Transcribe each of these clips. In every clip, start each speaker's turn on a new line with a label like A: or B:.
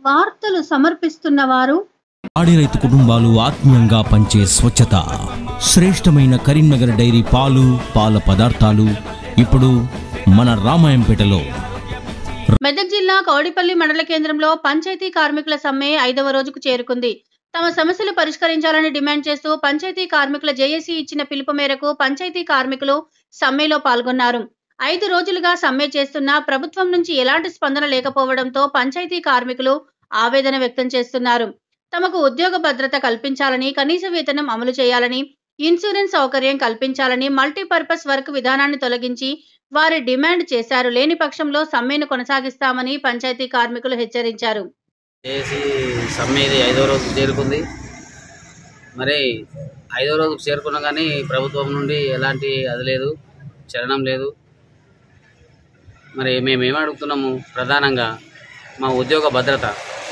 A: వార్తలు సమర్పిస్తున్న వారు
B: పాడి రైతు కుటుంబాలు ఆత్మీయంగా పంచే స్వచ్ఛత శ్రేష్టమైన కరీంనగర్ డైరీ పాలు పాల పదార్థాలు ఇప్పుడు మన రామాయంపేటలో
A: మెదక్ జిల్లా కౌడిపల్లి మండల కేంద్రంలో పంచాయతీ కార్మికుల సమ్మె ఐదవ రోజుకు చేరుకుంది తమ సమస్యలు పరిష్కరించాలని డిమాండ్ చేస్తూ పంచాయతీ కార్మికుల జేఏసీ ఇచ్చిన పిలుపు మేరకు పంచాయతీ కార్మికులు సమ్మెలో పాల్గొన్నారు ఐదు రోజులుగా సమ్మె చేస్తున్నా ప్రభుత్వం నుంచి ఎలాంటి స్పందన లేకపోవడంతో పంచాయతీ కార్మికులు ఆవేదన వ్యక్తం చేస్తున్నారు తమకు ఉద్యోగ భద్రత కల్పించాలని కనీస వేతనం అమలు చేయాలని ఇన్సూరెన్స్ సౌకర్యం కల్పించాలని మల్టీపర్పస్ వర్క్ విధానాన్ని తొలగించి వారి డిమాండ్ చేశారు లేని పక్షంలో సమ్మెను కొనసాగిస్తామని పంచాయతీ కార్మికులు హెచ్చరించారు
C: చేసి సమ్మె ఇది ఐదో రోజు చేరుకుంది మరి ఐదో రోజుకు చేరుకున్నా కానీ ప్రభుత్వం నుండి ఎలాంటి అది లేదు చలనం లేదు మరి మేము ఏం అడుగుతున్నాము ప్రధానంగా మా ఉద్యోగ భద్రత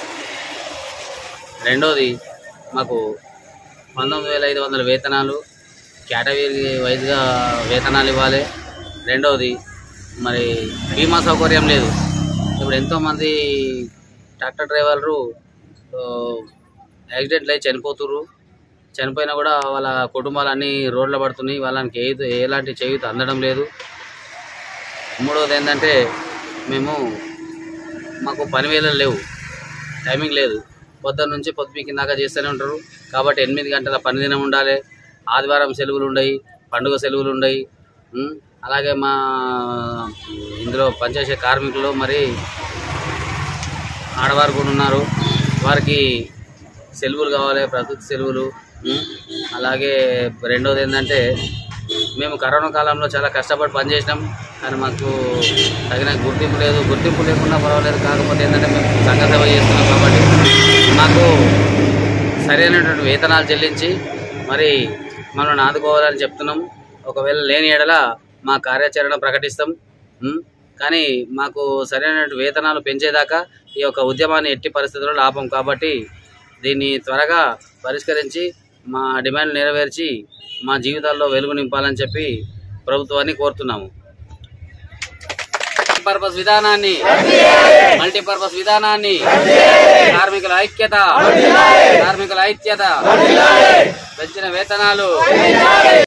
C: రెండోది మాకు పంతొమ్మిది వేల ఐదు వందల వేతనాలు కేటగిరీ వైజ్గా వేతనాలు ఇవ్వాలి రెండవది మరి బీమా సౌకర్యం లేదు ఇప్పుడు ఎంతోమంది ట్రాక్టర్ డ్రైవర్లు ఆ, యాక్సిడెంట్లు అయి చనిపోతుర్రు చనిపోయినా కూడా వాళ్ళ కుటుంబాలన్నీ రోడ్ల పడుతున్నాయి వాళ్ళకి ఏ ఎలాంటి చేయూత అందడం లేదు మూడవది ఏంటంటే మేము మాకు పని వేళలు లేవు టైమింగ్ లేదు పొద్దున్న నుంచి పొద్దుపీకి దాకా చేస్తూనే ఉంటారు కాబట్టి ఎనిమిది గంటల పని దినం ఉండాలి ఆదివారం సెలవులు ఉండయి పండుగ సెలవులు ఉండయి ఉమ్, అలాగే మా ఇందులో పనిచేసే కార్మికులు మరి ఆడవారు కూడా ఉన్నారు వారికి సెలవులు కావాలి ప్రకృతి సెలవులు ఉమ్, అలాగే రెండోది ఏంటంటే మేము కరోనా కాలంలో చాలా కష్టపడి పనిచేసినాం కానీ మాకు తగిన గుర్తింపు లేదు గుర్తింపు లేకుండా పర్వాలేదు కాకపోతే ఏంటంటే మేము సంఘ సేవ చేస్తున్నాం కాబట్టి మాకు సరైనటువంటి వేతనాలు చెల్లించి మరి మనల్ని ఆదుకోవాలని చెప్తున్నాం ఒకవేళ లేని ఎడల మా కార్యాచరణ ప్రకటిస్తాం ఉమ్, కానీ మాకు సరైనటువంటి వేతనాలు పెంచేదాకా ఈ యొక్క ఉద్యమాన్ని ఎట్టి పరిస్థితుల్లో లాభం కాబట్టి దీన్ని త్వరగా పరిష్కరించి మా డిమాండ్ నెరవేర్చి మా జీవితాల్లో వెలుగు నింపాలని చెప్పి ప్రభుత్వాన్ని కోరుతున్నాము పర్పస్ విధానాన్ని మల్టీపర్పస్ విధానాన్ని కార్మికుల ఐక్యత కార్మికుల ఐక్యత పెంచిన వేతనాలు